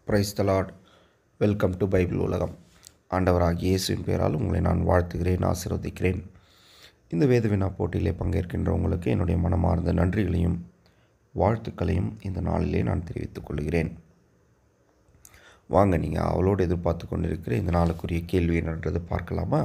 price the lord welcome to Bible உலகம் ஆண்டவராகிய இயேசுவின் பெயரால் உங்களை நான் வாழ்த்துகிறேன் ஆசீர்வதிக்கிறேன் இந்த வேத வினா போட்டியிலே பங்கேற்கின்ற உங்களுக்கு என்னுடைய மனமார்ந்த நன்றிகளையும் வாழ்த்துக்களையும் இந்த நாளிலே நான் தெரிவித்துக் கொள்கிறேன் வாங்க நீங்கள் அவளோடு எதிர்பார்த்து கொண்டிருக்கிற இந்த நாளுக்குரிய கேள்வி என்னன்றது பார்க்கலாமா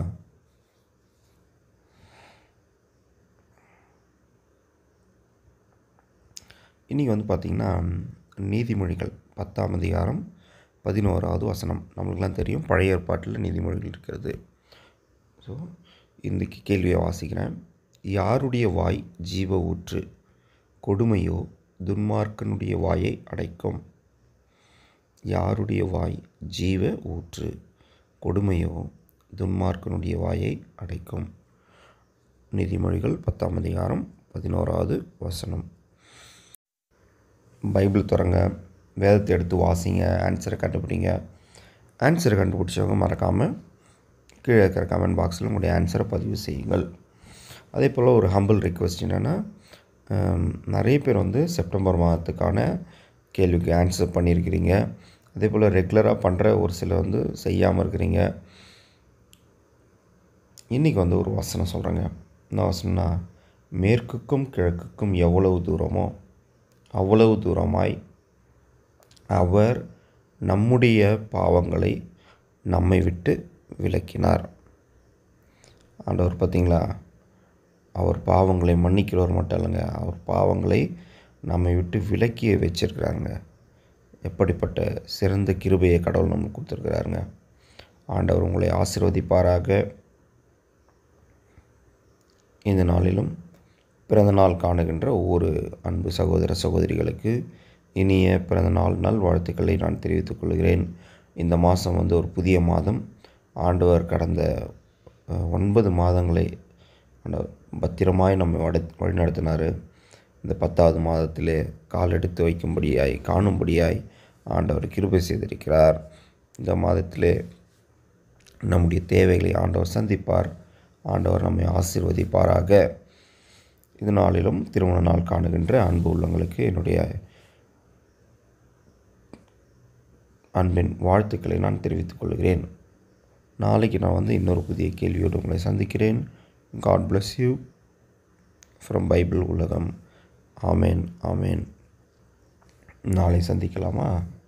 இன்றைக்கி வந்து பார்த்திங்கன்னா நீதிமொழிகள் பத்தாம் அதிகாரம் பதினோராவது வசனம் நம்மளுக்கெல்லாம் தெரியும் பழைய ஏற்பாட்டில் நீதிமொழிகள் இருக்கிறது ஸோ இன்றைக்கி கேள்வியை வாசிக்கிறேன் யாருடைய வாய் ஜீவ ஊற்று கொடுமையோ துன்மார்க்கனுடைய வாயை அடைக்கும் யாருடைய வாய் ஜீவ ஊற்று கொடுமையோ துன்மார்க்கனுடைய வாயை அடைக்கும் நீதிமொழிகள் பத்தாம் அதிகாரம் பதினோராவது வசனம் பைபிள் திறங்க வேதத்தை எடுத்து வாசிங்க ஆன்சரை கண்டுபிடிங்க ஆன்சரை கண்டுபிடிச்சவங்க மறக்காமல் கீழே இருக்கிற கமெண்ட் பாக்ஸில் உங்களுடைய ஆன்சரை பதிவு செய்யுங்கள் அதே போல் ஒரு ஹம்பிள் ரிக்வெஸ்ட் என்னென்னா நிறைய பேர் வந்து செப்டம்பர் மாதத்துக்கான கேள்விக்கு ஆன்சர் பண்ணியிருக்கிறீங்க அதே போல் ரெகுலராக பண்ணுற ஒரு சிலர் வந்து செய்யாமல் இருக்கிறீங்க இன்றைக்கி வந்து ஒரு வசனம் சொல்கிறேங்க என்ன வசனம்னா மேற்குக்கும் கிழக்குக்கும் எவ்வளவு தூரமோ அவ்வளவு தூரமாய் அவர் நம்முடைய பாவங்களை நம்மை விட்டு விலக்கினார் ஆண்டவர் பார்த்தீங்களா அவர் பாவங்களை மன்னிக்கிறவர் மட்டும் இல்லைங்க அவர் பாவங்களை நம்மை விட்டு விலக்கி வச்சிருக்கிறாருங்க எப்படிப்பட்ட சிறந்த கிருபையை கடவுள் நம்மளுக்கு கொடுத்துருக்கிறாருங்க ஆண்டவர் உங்களை ஆசிர்வதிப்பாராக இந்த நாளிலும் பிறந்த நாள் காணுகின்ற ஒவ்வொரு அன்பு சகோதர சகோதரிகளுக்கு இனிய பிறந்த நாள் நாள் வாழ்த்துக்களை நான் தெரிவித்துக் கொள்கிறேன் இந்த மாதம் வந்து ஒரு புதிய மாதம் ஆண்டவர் கடந்த ஒன்பது மாதங்களை பத்திரமாய் நம்ம வட வழிநடத்தினார் இந்த பத்தாவது மாதத்திலே கால் எடுத்து வைக்கும்படியாய் காணும்படியாய் ஆண்டவர் கிருபை செய்திருக்கிறார் இந்த மாதத்திலே நம்முடைய தேவைகளை ஆண்டவர் சந்திப்பார் ஆண்டவர் நம்மை ஆசீர்வதிப்பாராக இது நாளிலும் திருமண நாள் காணுகின்ற அன்பு உள்ளங்களுக்கு என்னுடைய அன்பின் வாழ்த்துக்களை நான் தெரிவித்துக் கொள்கிறேன் நாளைக்கு நான் வந்து இன்னொரு புதிய கேள்வியோடு உங்களை சந்திக்கிறேன் God bless you from Bible உலகம் ஆமேன் ஆமேன் நாளை சந்திக்கலாமா